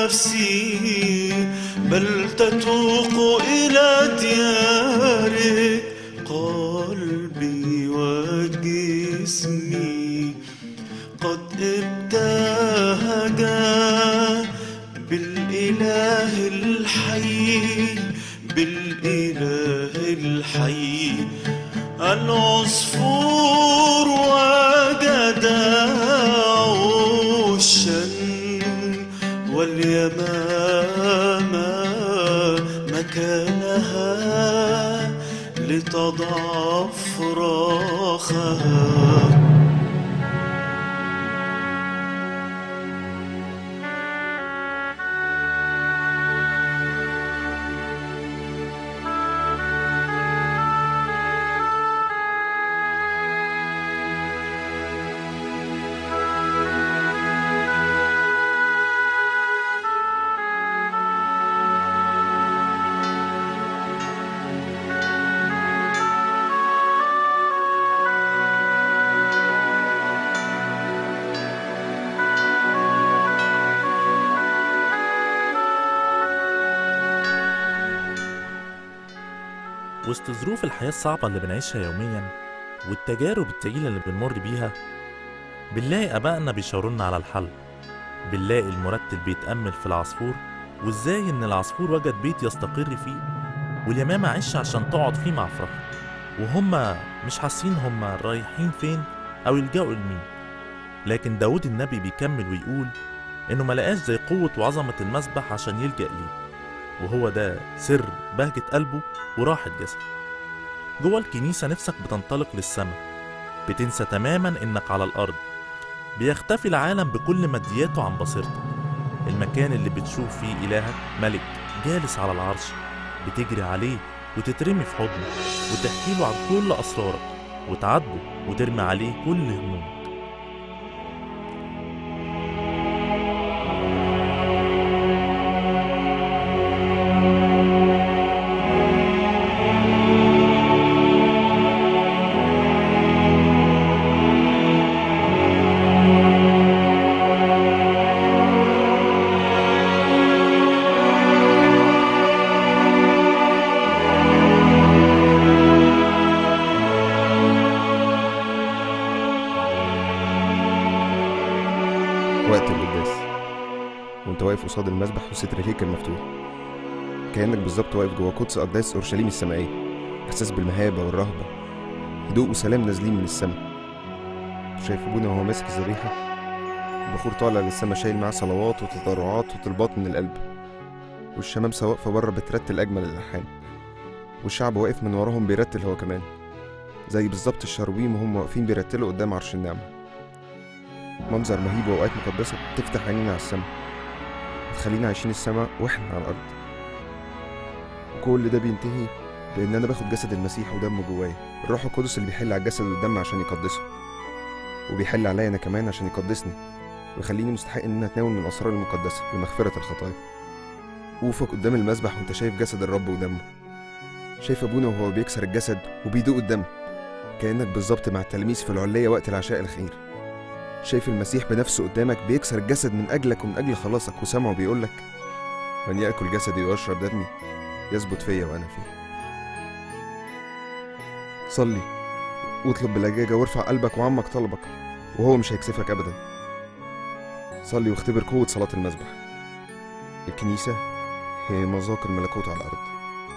نفسي بل تتوق إلى ديارك قلبي وجسمي قد ابتهج بالإله الحي بالإله الحي العصفور وجد عشا واليمامة مكانها لتضع فراخها وسط ظروف الحياة الصعبة اللي بنعيشها يوميا والتجارب التقيلة اللي بنمر بيها بنلاقي آبائنا بيشاورولنا على الحل بنلاقي المرتل بيتأمل في العصفور وإزاي إن العصفور وجد بيت يستقر فيه واليمامة عش عشان تقعد فيه مع فراخها وهما مش حاسين هما رايحين فين أو يلجأوا لمين لكن داود النبي بيكمل ويقول إنه ملقاش زي قوة وعظمة المسبح عشان يلجأ ليه وهو ده سر بهجة قلبه وراحة جسده جوه الكنيسة نفسك بتنطلق للسماء بتنسى تماما إنك على الأرض بيختفي العالم بكل مادياته عن بصيرتك المكان اللي بتشوف فيه إلهك ملك جالس على العرش بتجري عليه وتترمي في حضنه وتحكي له عن كل أسرارك وتعاتبه وترمي عليه كل همومك وقت القداس وانت واقف قصاد المسبح وستر الهيكل مفتوح كأنك بالظبط واقف جوه قدس أقداس أورشليم السمائية إحساس بالمهابة والرهبة هدوء وسلام نازلين من السماء شايف أبونا وهو ماسك الذبيحة البخور طالع للسما شايل معاه صلوات وتضرعات وطلبات من القلب والشمامسة واقفة بره بترتل أجمل الألحان والشعب واقف من وراهم بيرتل هو كمان زي بالظبط الشرويم وهم واقفين بيرتلوا قدام عرش النعمة منظر مهيب وأوقات مقدسة بتفتح عينينا على السما بتخلينا عايشين السما وإحنا على الأرض وكل ده بينتهي بإن أنا باخد جسد المسيح ودمه جوايا الروح القدس اللي بيحل على الجسد والدم عشان يقدسه وبيحل عليا أنا كمان عشان يقدسني ويخليني مستحق إن أنا أتناول من الأسرار المقدسة بمغفرة الخطايا وقوفك قدام المسبح وأنت شايف جسد الرب ودمه شايف أبونا وهو بيكسر الجسد وبيدوق الدم كأنك بالظبط مع التلاميذ في العلية وقت العشاء الأخير شايف المسيح بنفسه قدامك بيكسر الجسد من أجلك ومن أجل خلاصك وسامعه بيقولك من يأكل جسدي ويشرب دمي يثبت فيا وأنا فيه صلي واطلب بلجاجة وارفع قلبك وعمك طلبك وهو مش هيكسفك أبدا صلي واختبر قوة صلاة المسبح الكنيسة هي مذاق الملكوت على الأرض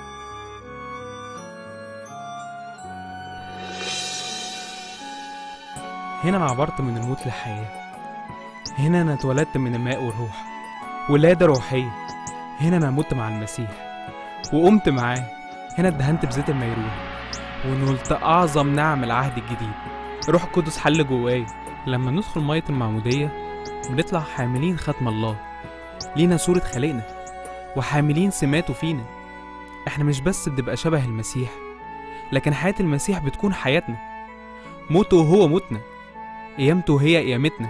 هنا أنا عبرت من الموت للحياة هنا أنا اتولدت من الماء والروح ولادة روحية هنا أنا مت مع المسيح وقمت معاه هنا اتدهنت بزيت الميرون ونلت أعظم نعم العهد الجديد روح القدس حل جوايا لما ندخل مية المعمودية بنطلع حاملين ختم الله لينا صورة خالقنا وحاملين سماته فينا احنا مش بس بنبقى شبه المسيح لكن حياة المسيح بتكون حياتنا موته هو موتنا قيامته هي قيامتنا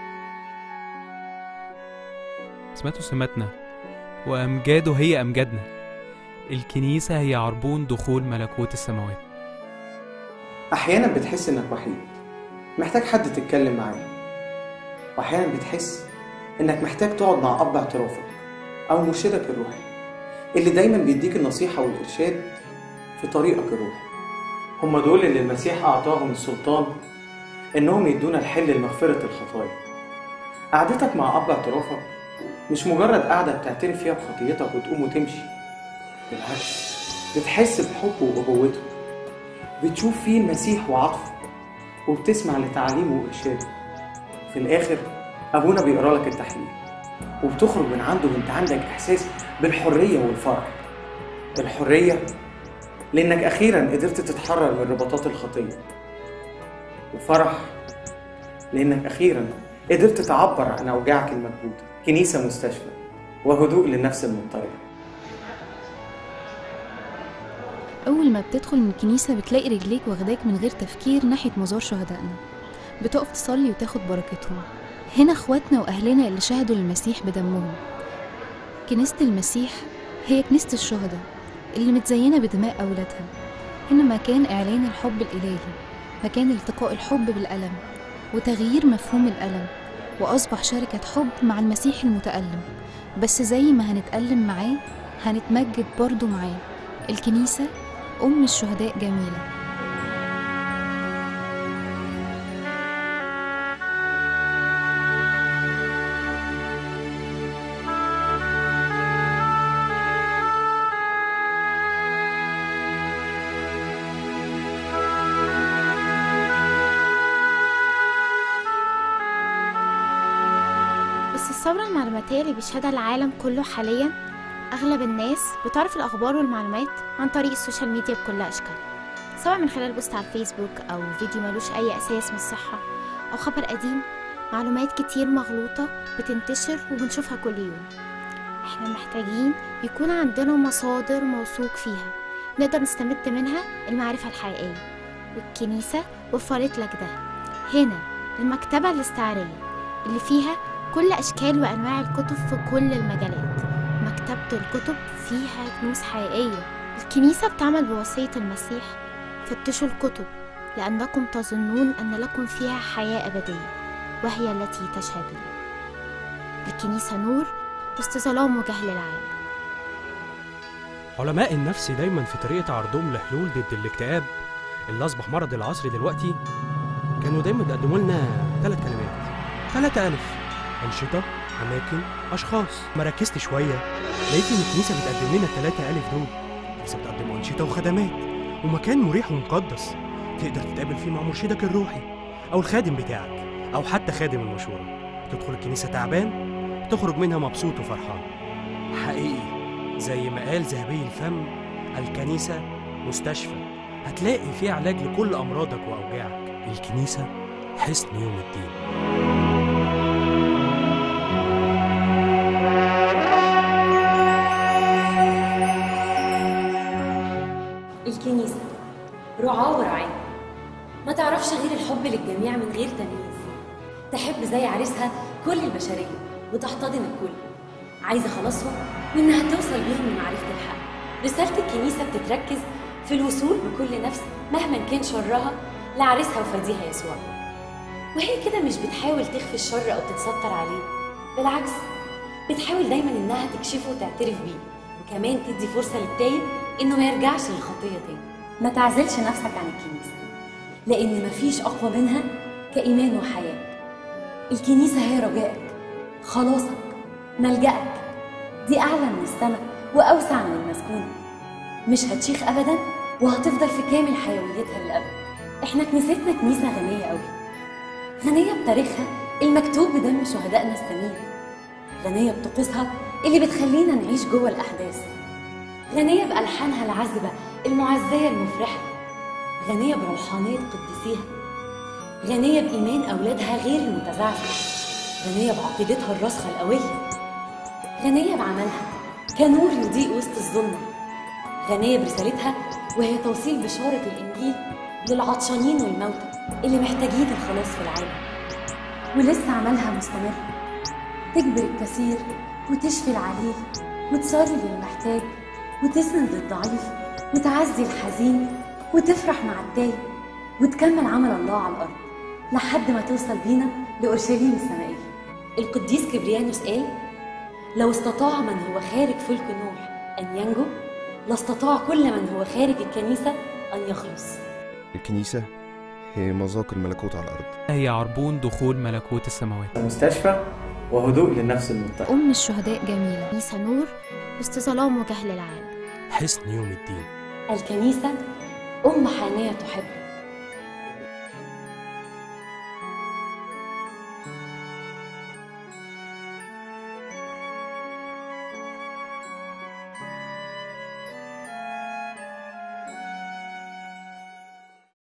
سماته سماتنا وأمجاده هي أمجادنا الكنيسة هي عربون دخول ملكوت السماوات أحيانا بتحس إنك وحيد محتاج حد تتكلم معاه وأحيانا بتحس إنك محتاج تقعد مع أب اعترافك أو مرشدك الروحي اللي دايما بيديك النصيحة والإرشاد في طريقك الروحي هم دول اللي المسيح أعطاهم السلطان إنهم يدونا الحل لمغفرة الخطايا قعدتك مع أب اعترافك مش مجرد قعدة بتعترف فيها بخطيتك وتقوم وتمشي بالعكس بتحس بحبه وأبوته بتشوف فيه المسيح وعطفه وبتسمع لتعليمه وإرشاده في الآخر أبونا بيقرا لك التحليل وبتخرج من عنده وانت عندك إحساس بالحرية والفرح الحرية لأنك أخيرا قدرت تتحرر من رباطات الخطية وفرح لأنك أخيرا قدرت تعبر عن أوجاعك المكبوتة كنيسة مستشفى وهدوء للنفس المضطربة أول ما بتدخل من الكنيسة بتلاقي رجليك واخداك من غير تفكير ناحية مزار شهدائنا بتقف تصلي وتاخد بركتهم هنا اخواتنا وأهلنا اللي شهدوا للمسيح بدمهم كنيسة المسيح هي كنيسة الشهداء اللي متزينة بدماء أولادها هنا مكان إعلان الحب الإلهي مكان التقاء الحب بالألم وتغيير مفهوم الألم وأصبح شركة حب مع المسيح المتألم بس زي ما هنتألم معاه هنتمجد برضه معاه الكنيسة أم الشهداء جميلة بس الثورة المعلوماتية اللي بيشهدها العالم كله حاليا أغلب الناس بتعرف الأخبار والمعلومات عن طريق السوشيال ميديا بكل أشكالها سواء من خلال بوست على الفيسبوك أو فيديو ملوش أي أساس من الصحة أو خبر قديم معلومات كتير مغلوطة بتنتشر وبنشوفها كل يوم احنا محتاجين يكون عندنا مصادر موثوق فيها نقدر نستمد منها المعرفة الحقيقية والكنيسة وفرت لك ده هنا المكتبة الاستعارية اللي فيها كل أشكال وأنواع الكتب في كل المجالات مكتبة الكتب فيها كنوز حقيقية الكنيسة بتعمل بوصية المسيح فتشوا الكتب لأنكم تظنون أن لكم فيها حياة أبدية وهي التي تشهد لي الكنيسة نور وسط ظلام وجهل العالم علماء النفس دايما في طريقة عرضهم لحلول ضد الاكتئاب اللي أصبح مرض العصر دلوقتي كانوا دايما بيقدموا لنا ثلاث كلمات ثلاثة ألف أنشطة أماكن أشخاص ما ركزت شوية لقيت إن الكنيسة بتقدم لنا الثلاثة ألف دول الكنيسة بتقدم أنشطة وخدمات ومكان مريح ومقدس تقدر تتقابل فيه مع مرشدك الروحي أو الخادم بتاعك أو حتى خادم المشورة تدخل الكنيسة تعبان تخرج منها مبسوط وفرحان حقيقي زي ما قال ذهبي الفم الكنيسة مستشفى هتلاقي فيه علاج لكل أمراضك وأوجاعك الكنيسة حصن يوم الدين الكنيسة رعاة ورعاية ما تعرفش غير الحب للجميع من غير تمييز تحب زي عريسها كل البشرية وتحتضن الكل عايزة خلاصهم وإنها توصل بيهم لمعرفة الحق رسالة الكنيسة بتتركز في الوصول بكل نفس مهما كان شرها لعريسها وفديها يسوع وهي كده مش بتحاول تخفي الشر أو تتستر عليه بالعكس بتحاول دايما إنها تكشفه وتعترف بيه وكمان تدي فرصة للتايب إنه ما يرجعش للخطية تاني ما تعزلش نفسك عن الكنيسة لأن مفيش أقوى منها كإيمان وحياة الكنيسة هي رجائك خلاصك ملجأك دي أعلى من السماء وأوسع من المسكونة مش هتشيخ أبدا وهتفضل في كامل حيويتها للأبد إحنا كنيستنا كنيسة غنية أوي غنية بتاريخها المكتوب بدم شهدائنا السمين غنية بطقوسها اللي بتخلينا نعيش جوه الأحداث غنية بألحانها العذبة المعزية المفرحة غنية بروحانية قديسيها غنية بإيمان أولادها غير المتزعزع غنية بعقيدتها الراسخة القوية غنية بعملها كنور يضيء وسط الظلمة غنية برسالتها وهي توصيل بشارة الإنجيل للعطشانين والموتى اللي محتاجين الخلاص في العالم ولسه عملها مستمر تجبر الكثير وتشفي العليل وتصلي للمحتاج وتسند للضعيف وتعزي الحزين وتفرح مع التايه وتكمل عمل الله على الأرض لحد ما توصل بينا لأورشليم السمائية القديس كبريانوس قال لو استطاع من هو خارج فلك نوح أن ينجو لاستطاع كل من هو خارج الكنيسة أن يخلص الكنيسة هي مذاق الملكوت على الأرض هي عربون دخول ملكوت السماوات مستشفى وهدوء للنفس المضطرب أم الشهداء جميلة كنيسة نور وسط ظلام وجهل العالم حصن يوم الدين الكنيسة أم حانية تحب